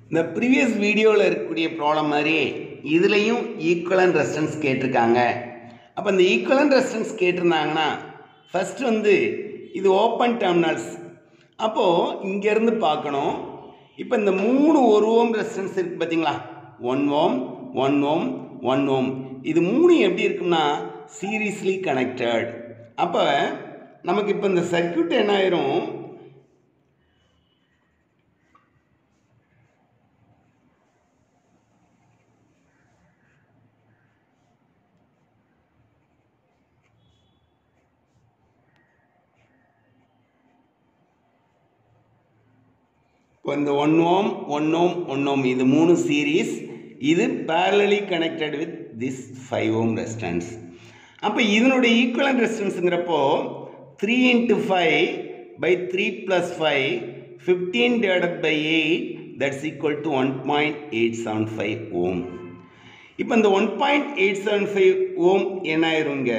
இந்த ப்ரீவியஸ் வீடியோவில் இருக்கக்கூடிய ப்ராப்ளம் மாதிரியே இதுலேயும் ஈக்குவலன் ரெஸ்டன்ஸ் கேட்டிருக்காங்க அப்போ இந்த ஈக்குவலன் ரெஸ்டன்ஸ் கேட்டிருந்தாங்கன்னா ஃபஸ்ட் வந்து இது ஓப்பன் டெர்மினல்ஸ் அப்போது இங்கேருந்து பார்க்கணும் இப்போ இந்த மூணு ஒரு ஓம் ரெஸ்டன்ஸ் இருக்குது பார்த்தீங்களா one ohm one ohm one ohm இது மூணு எப்படி இருக்கும்னா சீரியஸ்லி கனெக்டட் அப்போ நமக்கு இப்போ இந்த சர்க்யூட் என்ன ஆயிரும் இப்போ இந்த one ohm one ohm one ohm இது மூணு சீரீஸ் இது parallelly connected with this five ohm resistance அப்போ இதனுடைய ஈக்குவலன் ரெஸ்டன்ஸுங்கிறப்போ three into five by three plus five fifteen divided by eight that's equal to one point eight seven five ohm இப்போ இந்த one point eight seven five ohm என்ன ஆயிருங்க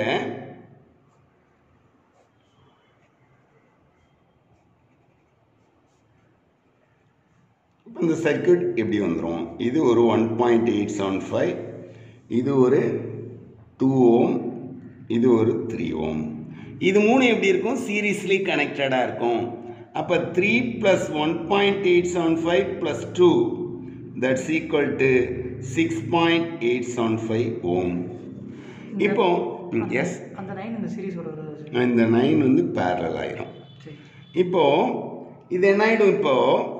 இப்போ இந்த circuit எப்படி வந்துடும் இது ஒரு one point eight seven five இது ஒரு டூ ஓம் இது ஒரு த்ரீ ஓம் இது மூணு எப்படி இருக்கும் சீரீஸ்லி கனெக்டடாக இருக்கும் அப்போ three plus one point eight seven five plus two that's equal to six point eight seven five ohm இப்போ எஸ் அந்த நைன் இந்த சீரிஸோட வருது சார் இந்த நைன் வந்து பேரல் ஆயிரும் சரி இப்போ இது என்ன ஆகிடும் இப்போ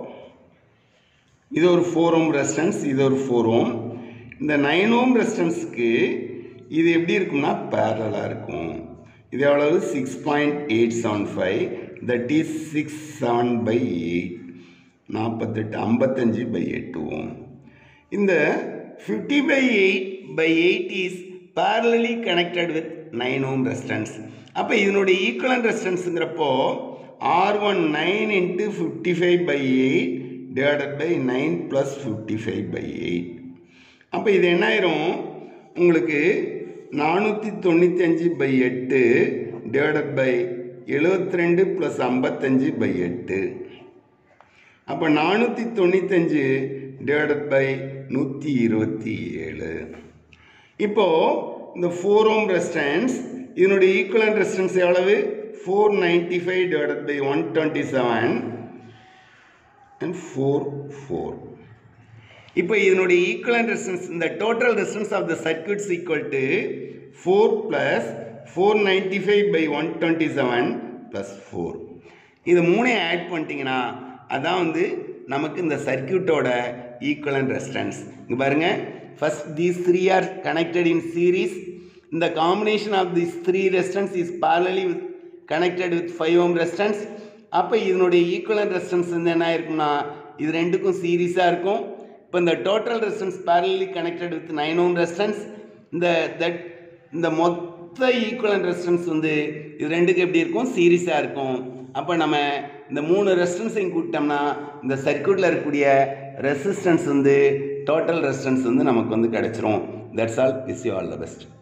இது ஒரு ஃபோர் ஓம் ரெஸ்டன்ஸ் இது ஒரு ஃபோர் ஓம் இந்த நைன் ஓம் ரெஸ்டன்ஸ்க்கு இது எப்படி இருக்கும்னா பேரலாக இருக்கும் இது எவ்வளவு six point eight seven five that is six seven by eight நாற்பத்தெட்டு ஐம்பத்தஞ்சு பை எட்டு ஓம் இந்த fifty by eight by eight is parallelly connected with nine ohm resistance அப்போ இதனுடைய ஈக்குவலன் ரெஸ்டன்ஸுங்கிறப்போ R one nine into fifty five by eight divided by nine plus fifty five by eight அப்போ இது என்ன ஆயிரும் உங்களுக்கு நானூற்றி தொண்ணூத்தஞ்சு பை எட்டு டிவைடட் பை எழுபத்தி ரெண்டு ப்ளஸ் ஐம்பத்தஞ்சு பை எட்டு அப்போ நானூற்றி தொண்ணூத்தஞ்சு டிவைடட் பை நூற்றி இருபத்தி ஏழு இப்போது இந்த ஃபோர் ஓம் ரெஸ்டன்ஸ் இதனுடைய ஈக்குவலன் ரெஸ்டன்ஸ் எவ்வளவு four ninety five divided by one twenty seven and four four இப்போ இதனுடைய ஈக்குவலன் ரெஸ்டன்ஸ் இந்த total resistance of the circuits equal to four plus four ninety five by one twenty seven plus four இது மூணையும் add பண்ணிட்டீங்கன்னா அதான் வந்து நமக்கு இந்த சர்க்யூட்டோட ஈக்குவலன் ரெஸ்டன்ஸ் இங்கே பாருங்கள் first these three are connected in series இந்த combination of these three resistance is parallelly with connected with five ohm resistance அப்போ இதனுடைய ஈக்குவலன் ரெஸ்டன்ஸ் வந்து என்ன இருக்கும்னா இது ரெண்டுக்கும் சீரீஸாக இருக்கும் இப்போ இந்த total resistance parallelly connected with nine ohm resistance இந்த தட் இந்த மொத்த ஈக்குவலன் ரெஸ்டன்ஸ் வந்து இது ரெண்டுக்கும் எப்படி இருக்கும் சீரீஸாக இருக்கும் அப்போ நம்ம இந்த மூணு ரெஸ்டன்ஸையும் கூப்பிட்டோம்னா இந்த சர்க்யூட்டில் இருக்கக்கூடிய ரெசிஸ்டன்ஸ் வந்து டோட்டல் ரெசிஸ்டன்ஸ் வந்து நமக்கு வந்து கிடச்சிரும் that's all wish you all the best